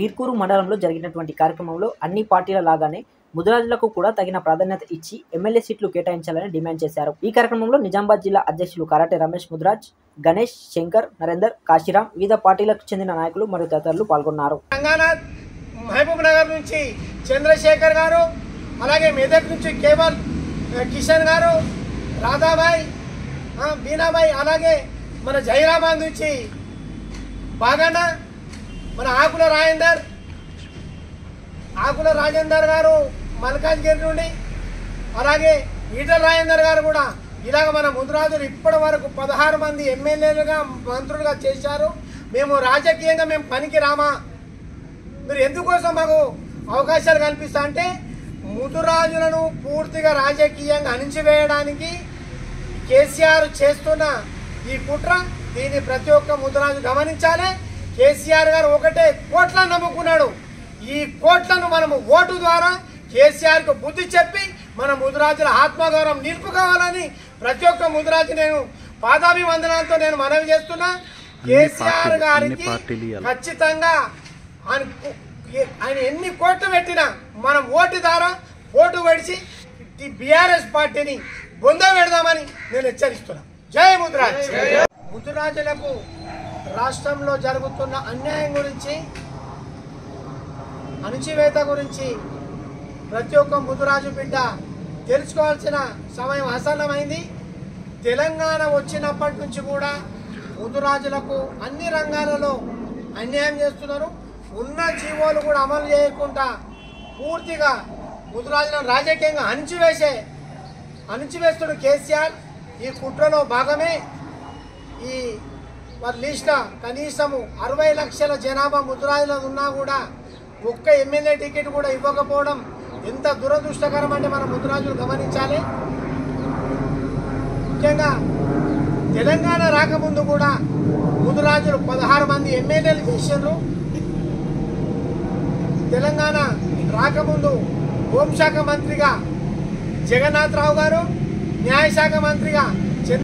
వీర్కూరు మండలంలో జరిగినటువంటి కార్యక్రమంలో అన్ని పార్టీల లాగానే ముదిరాజులకు కూడా తగిన ప్రాధాన్యత ఇచ్చి ఎమ్మెల్యే సీట్లు కేటాయించాలని డిమాండ్ చేశారు ఈ కార్యక్రమంలో నిజామాబాద్ జిల్లా అధ్యక్షులు కరాటే రమేష్ ముదిరాజ్ గణేష్ శంకర్ నరేందర్ కాశీరాం వివిధ పార్టీలకు చెందిన నాయకులు మరియు తదితరులు పాల్గొన్నారు తెలంగాణ మహబూబ్ నగర్ నుంచి చంద్రశేఖర్ గారు అలాగే మెదక్ నుంచి కేవల్ ఆ, కిషన్ గారు రాధాబాయ్ ఆ, బీనాబాయ్ అలాగే మన జైరాబాద్ నుంచి బాగాన మన ఆకుల రాజేందర్ ఆకుల రాజేందర్ గారు మల్కాజ్గిరి నుండి అలాగే ఈటల రాజేందర్ గారు కూడా ఇలాగ మన ముద్రాజులు ఇప్పటి వరకు పదహారు మంది ఎమ్మెల్యేలుగా మంత్రులుగా చేశారు మేము రాజకీయంగా మేము పనికి రామా మీరు ఎందుకోసం మాకు అవకాశాలు కల్పిస్తా అంటే ముదురాజులను పూర్తిగా రాజకీయంగా అణిచివేయడానికి కేసీఆర్ చేస్తున్న ఈ కుట్ర దీన్ని ప్రతి ఒక్క ముదురాజు గమనించాలి కేసీఆర్ గారు ఒకటే కోట్లను నమ్ముకున్నాడు ఈ కోట్లను మనము ఓటు ద్వారా కేసీఆర్ కు బుద్ధి చెప్పి మన ముదురాజుల ఆత్మగౌరవం నిలుపుకోవాలని ప్రతి ఒక్క ముదురాజు నేను పాదాభివందనాలతో నేను మనవి చేస్తున్నా కేసీఆర్ పార్టీలు- అన్ని గారికి పార్టీలు ఇవ్వాలి. ఖచ్చితంగా ఆయన కు- ఏ- ఆయన ఎన్ని కోట్లు పెట్టినా మనం ఓటు ద్వారా ఓటు పడిచి ఈ బీఆర్ఎస్ పార్టీని బొంద పెడదామని నేను హెచ్చరిస్తున్నా జై ముద్రాజ్ ముద్రాజులకు రాష్ట్రంలో జరుగుతున్న అన్యాయం గురించి అణచివేత గురించి ప్రతి ఒక్క ముదురాజు బిడ్డ తెలుసుకోవాల్సిన సమయం ఆసన్నమైంది తెలంగాణ వచ్చినప్పటి నుంచి కూడా ముదురాజులకు అన్ని రంగాలలో అన్యాయం చేస్తున్నారు ఉన్న జీవోలు కూడా అమలు చేయకుండా పూర్తిగా ముదురాజులను రాజకీయంగా అణిచివేసే అణిచివేస్తున్న కేసీఆర్ ఈ కుట్రలో భాగమే ఈ వారి లిస్ట్ కనీసము అరవై లక్షల జనాభా ముద్రాజులు ఉన్నా కూడా ఒక్క ఎమ్మెల్యే టికెట్ కూడా ఇవ్వకపోవడం ఎంత దురదృష్టకరం అంటే మన ముద్రాజులు గమనించాలి ముఖ్యంగా తెలంగాణ రాకముందు కూడా ముదురాజులు పదహారు మంది ఎమ్మెల్యేలు చేశారు తెలంగాణ రాకముందు హోంశాఖ మంత్రిగా జగన్నాథ్ రావు గారు న్యాయశాఖ మంత్రిగా